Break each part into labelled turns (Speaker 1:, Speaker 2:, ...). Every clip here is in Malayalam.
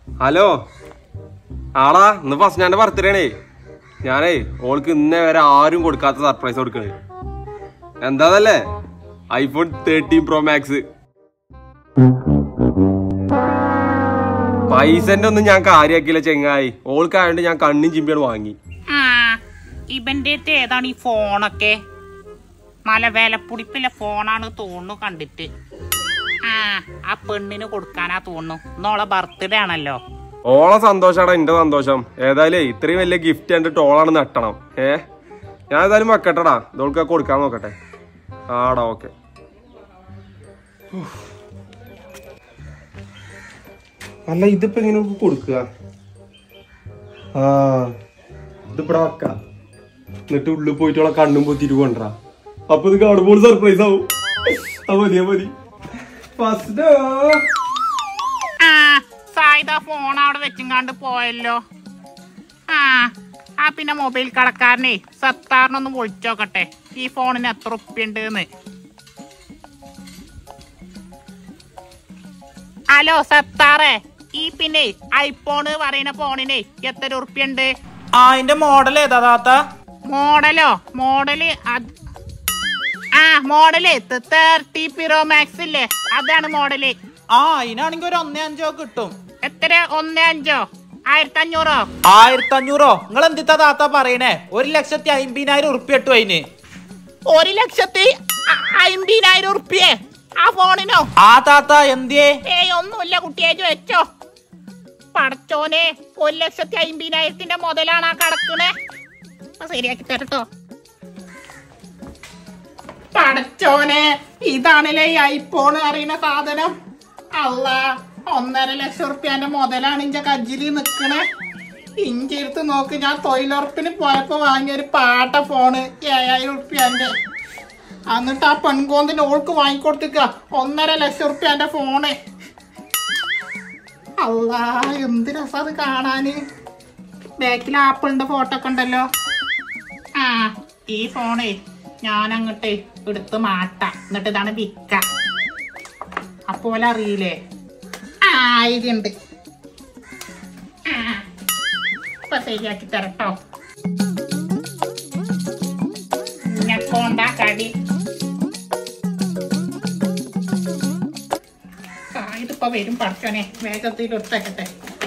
Speaker 1: ഹലോ ആടാ ഇന്ന് ഫസ്റ്റ് ഞാൻ ബർത്ത്ഡേ ആണേ ഞാനേ ഓൾക്ക് ഇന്നേ വരെ ആരും കൊടുക്കാത്ത സർപ്രൈസ് കൊടുക്കണേ എന്താന്നല്ലേ ഐഫോൺ തേർട്ടീൻ പ്രോ മാക്സ് പൈസന്റെ ഒന്നും ഞാൻ കാര്യാക്കിയില്ല ചെങ്ങായി ഓൾക്കായോണ്ട് ഞാൻ കണ്ണും ചിമ്പിയാണ് വാങ്ങി
Speaker 2: ആ ഇവന്റെ അടുത്ത് ഏതാണ് ഈ ഫോണൊക്കെ നല്ല വിലപ്പുടിപ്പില്ല ഫോണാണ് തോന്നുന്നു കണ്ടിട്ട് ആ ആ പെണ്ണിന് കൊടുക്കാനാ തോന്നുന്നു നോളെ ബർത്ത്ഡേ ആണല്ലോ
Speaker 1: ഓളെ സന്തോഷാടാ എന്റെ സന്തോഷം ഏതായാലും ഇത്രയും വലിയ ഗിഫ്റ്റ് കണ്ടിട്ട് ഓളാണ് നെട്ടണം ഏ ഞാൻ ഏതായാലും വെക്കട്ടെടാ ഇതോൾക്ക് കൊടുക്കാൻ നോക്കട്ടെ ആടാ ഓക്കെ അല്ല ഇതിപ്പോ എങ്ങനെ ഓൾക്ക് കൊടുക്കുക ആ ഇതിപ്പടാ വെക്ക എന്നിട്ട് ഉള്ളിൽ പോയിട്ട് ഓളെ കണ്ണും പൊത്തിട്ട് കൊണ്ടാ അപ്പൊ ഇത് കാണുമ്പോൾ സർപ്രൈസ് ആവും ആ മതി ആ മതി ഫസ്റ്റ്
Speaker 2: ആ സായിദ ഫോൺ അവിടെ വെച്ചിങ്ങാണ്ട് പോയല്ലോ ആ ആ പിന്നെ മൊബൈൽ കടക്കാരനെ സത്താറിനൊന്ന് വിളിച്ചോക്കട്ടെ ഈ ഫോണിന് എത്ര ഉറുപ്പ്യുണ്ട് എന്ന് ഹലോ സത്താറേ ഈ പിന്നെ ഐഫോണ് പറയുന്ന ഫോണിന് എത്ര ഉറുപ്പ്യുണ്ട്
Speaker 3: ആ അതിന്റെ മോഡൽ ഏതാ താത്ത
Speaker 2: മോഡലോ മോഡല് അത് ആ മോഡല് തേർട്ടി പിറോ മാക്സ് ഇല്ലേ അതാണ് മോഡല്
Speaker 3: ആ അതിനാണെങ്കിൽ ഒരു ഒന്നേ അഞ്ചോ കിട്ടും
Speaker 2: എത്ര ഒന്ന് അഞ്ചോ ആയിരത്തി അഞ്ഞൂറോ
Speaker 3: ആയിരത്തി അഞ്ഞൂറോ നിങ്ങൾ എന്തിത്താ താത്ത പറയണേ ഒരു ലക്ഷത്തി അമ്പതിനായിരം ഉറുപ്പ്യ ഇട്ടു അതിന്
Speaker 2: ഒരു ലക്ഷത്തി അ- അമ്പതിനായിരം ഉറുപ്പ്യേ ആ ഫോണിനോ
Speaker 3: ആ താത്ത എന്തിയേ
Speaker 2: ഏയ് ഒന്നുമില്ല കുട്ടിയെ വെച്ചോ പടച്ചോനെ ഒരു ലക്ഷത്തി അമ്പതിനായിരത്തിന്റെ മുതലാണ് ആ കടക്കണേ ആ ശരിയാക്കി തരട്ടോ പടച്ചോനെ ഇതാണല്ലേ ഈ ഐഫോൺ അറിയുന്ന സാധനം അല്ല ഒന്നര ലക്ഷം ഉറുപ്പ്യന്റെ മുതലാണ് ഇഞ്ച കജ്ജിലി നിക്കണേ ഇഞ്ചി എടുത്ത് നോക്ക് ഞാൻ തൊഴിലുറപ്പിന് പോയപ്പോ വാങ്ങിയ ഒരു പാട്ട ഫോണ് ഏഴായിരം ഉറുപ്പ്യന്റെ എന്നിട്ട് ആ പെൺകോന്തിന് ഓൾക്ക് വാങ്ങിക്കൊടുത്തിക്ക ഒന്നര ലക്ഷം ഉറുപ്പ്യന്റെ ഫോണ് അല്ലാ എന്ത് രസം അത് കാണാന് ബാക്കിൽ ആപ്പിളിന്റെ ഫോട്ടോ ഒക്കെ ഉണ്ടല്ലോ ആ ഈ ഫോണേ ഞാൻ അങ്ങോട്ട് എടുത്ത് മാട്ടാം എന്നിട്ട് ഇതാണ് വിക്ക അപ്പോലെ അറിയില്ലേ ആ ഇതുണ്ട് ആ ഇപ്പൊ ശരിയാക്കി തരട്ടോ ഞെക്കോണ്ട കടി ആ ഇതിപ്പോ വരും പഠിച്ചോനെ വേഗത്തിൽ എടുത്തേക്കട്ടെ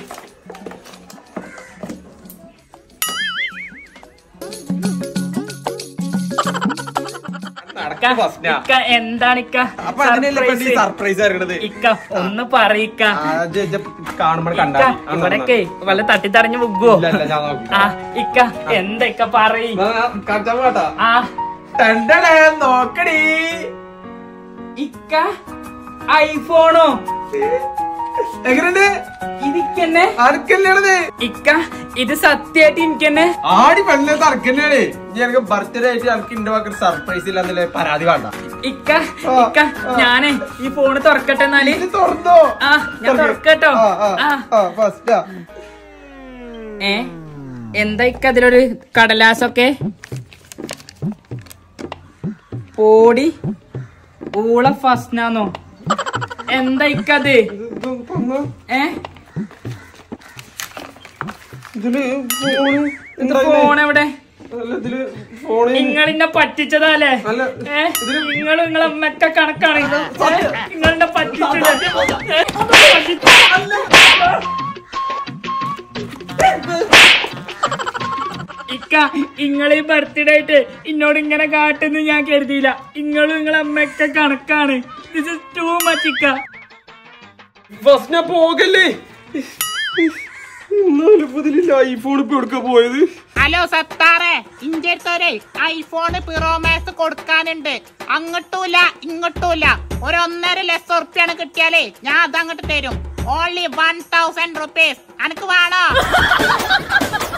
Speaker 4: ഇക്ക എന്താണ് ഇക്ക
Speaker 1: അപ്പൊ അതിനല്ലേ പെണ്ണ് ഈ
Speaker 4: surprise?
Speaker 1: സർപ്രൈസ് ഇറങ്ങണത്
Speaker 4: ഇക്ക ഒന്ന് പറയിക്ക
Speaker 1: കാണുമ്പോൾ
Speaker 4: ഇക്ക
Speaker 1: കണ്ടാ
Speaker 4: ഇവിടൊക്കെ വല്ല തട്ടിത്തറിഞ്ഞു മുഗ്ഗോ
Speaker 1: ഇല്ല, ഇല്ല, ഞാൻ നോക്കി.
Speaker 4: ആ ഇക്ക എന്താ ഇക്ക പറയ്
Speaker 1: കണ്ടാ പോട്ടാ
Speaker 4: ആ
Speaker 1: ടണ്ടടേ, നോക്കടി
Speaker 4: ഇക്ക ഐഫോണോ
Speaker 1: എങ്ങനെയുണ്ട്
Speaker 4: ഇതിക്കന്നെ
Speaker 1: അനക്കല്ലേണത്
Speaker 4: ഇക്ക ഇത് സത്യായിട്ട് എനിക്കെന്നെ
Speaker 1: ആടി പെണ്ണെ തറക്കന്നെയാണ് എനിക്ക് ബർത്ത്ഡേ ആയിട്ട് എനിക്ക് ഇന്റെ വാക്കൊരു സർപ്രൈസ് ഇല്ലാന്നല്ലേ പരാതി വേണ്ട
Speaker 4: ഇക്ക
Speaker 1: ആ,
Speaker 4: ഇക്ക
Speaker 1: ആ.
Speaker 4: ഞാനേ ഈ ഫോണ് തുറക്കട്ടെ എന്നാല്
Speaker 1: ഇത് തുറന്നോ
Speaker 4: ആ, ഞാൻ തുറക്കട്ടോ? ആ.
Speaker 1: ഫസ്റ്റാ
Speaker 4: ഏ എന്താ ഇക്ക അതിലൊരു കടലാസൊക്കെ പോടി ഊള ഫസ്നാന്നോ എന്താ ഇക്കത് ഏ
Speaker 1: ഇതില് ഫോണ് എത്ര
Speaker 4: ഫോൺ എവിടെ
Speaker 1: അല്ല ഇതില് ഫോണ്
Speaker 4: നിങ്ങളിന്നെ പറ്റിച്ചതല്ലേ
Speaker 1: അല്ല,
Speaker 4: ഏ നിങ്ങൾ നിങ്ങളെ അമ്മക്ക കണക്കാണ് നിങ്ങളെ പറ്റിച്ചത് ഏ? പറ്റിച്ച- ഇക്ക ഇങ്ങളീ ബർത്ത്ഡേ ആയിട്ട് ഇന്നോട് ഇങ്ങനെ കാട്ടുന്ന് ഞാൻ കരുതിയില്ല ഇങ്ങളും നിങ്ങളെ അമ്മയൊക്കെ കണക്കാണ് ദിസ് ഇസ് ടു മച്ച് ഇക്ക
Speaker 1: ഫസ്റ്റിനെ പോകല്ലേ എന്നാലും ഇപ്പൊ ഇതിലില്ല ഐഫോൺ ഇപ്പൊ എടുക്ക പോയത്
Speaker 2: ഹലോ സത്താറെ ഇഞ്ചടുത്തൊരു ഐഫോൺ പിറോമാക്സ് കൊടുക്കാനുണ്ട് അങ്ങോട്ടുമില്ല ഇങ്ങോട്ടുമില്ല ഒരു ഒന്നര ലക്ഷം ഉറുപ്പ്യാണ് കിട്ടിയാലേ ഞാൻ അത് അങ്ങോട്ട് തരും ഓൺലി വൺ തൗസൻഡ് റുപ്പീസ് അനക്ക് വേണോ